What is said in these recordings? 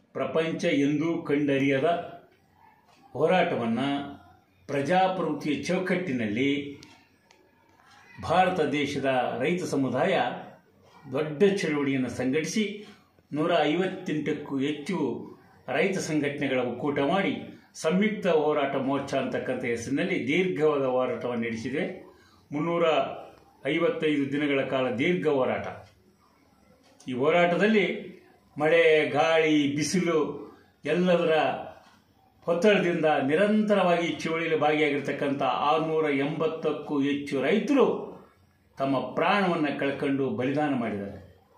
ಪ್ರಪಂಚ ಎಂದೂ ಕಂಡರಿಯದ ಹೋರಾಟವನ್ನು ಪ್ರಜಾಪ್ರಭುತ್ವ ಚೌಕಟ್ಟಿನಲ್ಲಿ ಭಾರತ ದೇಶದ ರೈತ ಸಮುದಾಯ ದೊಡ್ಡ ಚಳವಳಿಯನ್ನು ಸಂಘಟಿಸಿ ನೂರ ಐವತ್ತೆಂಟಕ್ಕೂ ಹೆಚ್ಚು ರೈತ ಸಂಘಟನೆಗಳ ಒಕ್ಕೂಟ ಮಾಡಿ ಸಂಯುಕ್ತ ಹೋರಾಟ ಮೋರ್ಚಾ ಅಂತಕ್ಕಂಥ ಹೆಸರಿನಲ್ಲಿ ದೀರ್ಘವಾದ ಹೋರಾಟವನ್ನು ನಡೆಸಿದೆ ಮುನ್ನೂರ ಐವತ್ತೈದು ದಿನಗಳ ಕಾಲ ದೀರ್ಘ ಹೋರಾಟ ಈ ಹೋರಾಟದಲ್ಲಿ ಮಳೆ ಗಾಳಿ ಬಿಸಿಲು ಎಲ್ಲದರ ಒತ್ತಡದಿಂದ ನಿರಂತರವಾಗಿ ಚಳುವಳಿಯಲ್ಲಿ ಭಾಗಿಯಾಗಿರ್ತಕ್ಕಂಥ ಆರುನೂರ ಎಂಬತ್ತಕ್ಕೂ ಹೆಚ್ಚು ರೈತರು ತಮ್ಮ ಪ್ರಾಣವನ್ನು ಕಳ್ಕೊಂಡು ಬಲಿದಾನ ಮಾಡಿದ್ದಾರೆ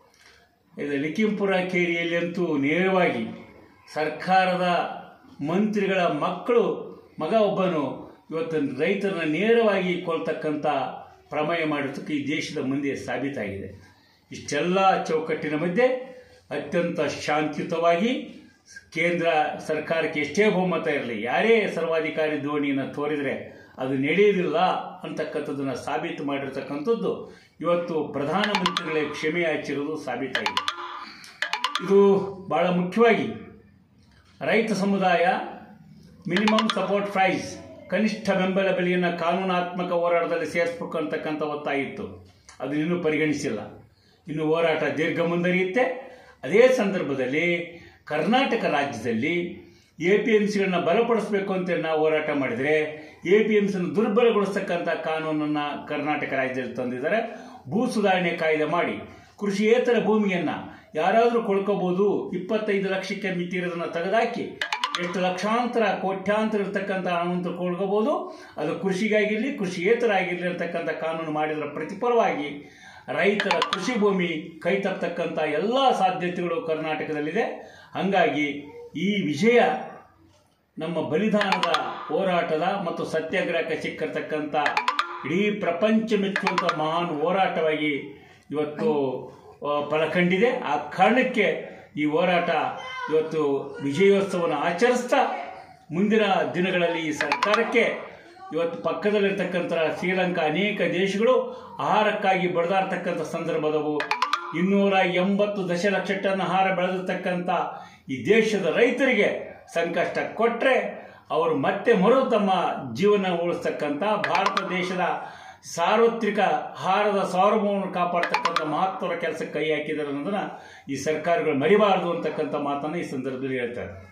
ಇದು ಲಿಖಿಂಪುರ ಕೇರಿಯಲ್ಲಿ ಅಂತೂ ನೇರವಾಗಿ ಸರ್ಕಾರದ ಮಂತ್ರಿಗಳ ಮಕ್ಕಳು ಮಗ ಒಬ್ಬನು ಇವತ್ತು ರೈತರನ್ನ ನೇರವಾಗಿ ಕೊಲ್ತಕ್ಕಂಥ ಪ್ರಮೇಯ ಮಾಡಿದ್ದಕ್ಕೆ ಈ ದೇಶದ ಮುಂದೆ ಸಾಬೀತಾಗಿದೆ ಇಷ್ಟೆಲ್ಲ ಚೌಕಟ್ಟಿನ ಮಧ್ಯೆ ಅತ್ಯಂತ ಶಾಂತಿಯುತವಾಗಿ ಕೇಂದ್ರ ಸರ್ಕಾರಕ್ಕೆ ಎಷ್ಟೇ ಬಹುಮತ ಇರಲಿ ಯಾರೇ ಸರ್ವಾಧಿಕಾರಿ ಧೋರಣೆಯನ್ನು ತೋರಿದರೆ ಅದು ನಡೆಯುವುದಿಲ್ಲ ಅಂತಕ್ಕಂಥದ್ದನ್ನು ಸಾಬೀತು ಮಾಡಿರ್ತಕ್ಕಂಥದ್ದು ಇವತ್ತು ಪ್ರಧಾನಮಂತ್ರಿಗಳೇ ಕ್ಷಮೆ ಯಾಚಿರೋದು ಸಾಬೀತಾಗಿದೆ ಇದು ಭಾಳ ಮುಖ್ಯವಾಗಿ ರೈತ ಸಮುದಾಯ ಮಿನಿಮಮ್ ಸಪೋರ್ಟ್ ಪ್ರೈಸ್ ಕನಿಷ್ಠ ಬೆಂಬಲ ಬೆಲೆಯನ್ನು ಕಾನೂನಾತ್ಮಕ ಹೋರಾಟದಲ್ಲಿ ಸೇರಿಸ್ಬೇಕು ಅಂತಕ್ಕಂಥ ಒತ್ತಾಯ ಇತ್ತು ಅದು ಇನ್ನೂ ಪರಿಗಣಿಸಿಲ್ಲ ಇನ್ನು ಹೋರಾಟ ದೀರ್ಘ ಮುಂದುವರಿಯುತ್ತೆ ಅದೇ ಸಂದರ್ಭದಲ್ಲಿ ಕರ್ನಾಟಕ ರಾಜ್ಯದಲ್ಲಿ ಎ ಪಿ ಎಮ್ ಸಿಗಳನ್ನ ಬಲಪಡಿಸಬೇಕು ಅಂತ ನಾವು ಹೋರಾಟ ಮಾಡಿದರೆ ಎ ಪಿ ಎಮ್ ಸಿನ ದುರ್ಬಲಗೊಳಿಸ್ತಕ್ಕಂಥ ಕಾನೂನನ್ನು ಕರ್ನಾಟಕ ರಾಜ್ಯದಲ್ಲಿ ತಂದಿದ್ದಾರೆ ಭೂ ಸುಧಾರಣೆ ಕಾಯ್ದೆ ಮಾಡಿ ಕೃಷಿಯೇತರ ಭೂಮಿಯನ್ನು ಯಾರಾದರೂ ಕೊಳ್ಕೋಬೋದು ಇಪ್ಪತ್ತೈದು ಲಕ್ಷಕ್ಕೆ ಮಿತಿ ಇರೋದನ್ನು ತೆಗೆದಾಕಿ ಎಷ್ಟು ಲಕ್ಷಾಂತರ ಕೋಟ್ಯಾಂತರ ಇರ್ತಕ್ಕಂಥ ಹಣವಂತರು ಕೊಳ್ಕೋಬೋದು ಅದು ಕೃಷಿಗಾಗಿರಲಿ ಕೃಷಿಯೇತರ ಆಗಿರಲಿ ಅಂತಕ್ಕಂಥ ಕಾನೂನು ಮಾಡಿದರ ಪ್ರತಿಫಲವಾಗಿ ರೈತರ ಕೃಷಿ ಭೂಮಿ ಕೈ ತಪ್ಪತಕ್ಕಂಥ ಎಲ್ಲ ಸಾಧ್ಯತೆಗಳು ಕರ್ನಾಟಕದಲ್ಲಿದೆ ಹಾಗಾಗಿ ಈ ವಿಜಯ ನಮ್ಮ ಬಲಿದಾನದ ಹೋರಾಟದ ಮತ್ತು ಸತ್ಯಾಗ್ರಹಕ್ಕೆ ಸಿಕ್ಕಿರ್ತಕ್ಕಂಥ ಇಡೀ ಪ್ರಪಂಚ ಮೆಚ್ಚುವಂಥ ಮಹಾನ್ ಹೋರಾಟವಾಗಿ ಇವತ್ತು ಆ, ಫಲ ಕಂಡಿದೆ ಆ ಕಾರಣಕ್ಕೆ ಈ ಹೋರಾಟ ಇವತ್ತು ವಿಜಯೋತ್ಸವವನ್ನು ಆಚರಿಸ್ತಾ ಮುಂದಿನ ದಿನಗಳಲ್ಲಿ ಈ ಸರ್ಕಾರಕ್ಕೆ ಇವತ್ತು ಪಕ್ಕದಲ್ಲಿರ್ತಕ್ಕಂಥ ಶ್ರೀಲಂಕಾ ಅನೇಕ ದೇಶಗಳು ಆಹಾರಕ್ಕಾಗಿ ಬಡದಾಡ್ತಕ್ಕಂಥ ಸಂದರ್ಭದವು ಇನ್ನೂರ ಎಂಬತ್ತು ದಶಲಕ್ಷ ಟನ್ ಆಹಾರ ಬೆಳೆದಿರ್ತಕ್ಕಂಥ ಈ ದೇಶದ ರೈತರಿಗೆ ಸಂಕಷ್ಟ ಕೊಟ್ಟರೆ ಅವರು ಮತ್ತೆ ಮರು ತಮ್ಮ ಜೀವನ ಉಳಿಸ್ತಕ್ಕಂಥ ಭಾರತ ದೇಶದ ಸಾರ್ವತ್ರಿಕ ಆಹಾರದ ಸಾರ್ವಭೌಮವನ್ನು ಕಾಪಾಡ್ತಕ್ಕಂಥ ಮಹತ್ವದ ಕೆಲಸಕ್ಕೆ ಕೈ ಹಾಕಿದ್ದಾರೆ ಅನ್ನೋದನ್ನ ಈ ಸರ್ಕಾರಗಳು ಮರಿಬಾರದು ಅಂತಕ್ಕಂಥ ಮಾತನ್ನು ಈ ಸಂದರ್ಭದಲ್ಲಿ ಹೇಳ್ತಾರೆ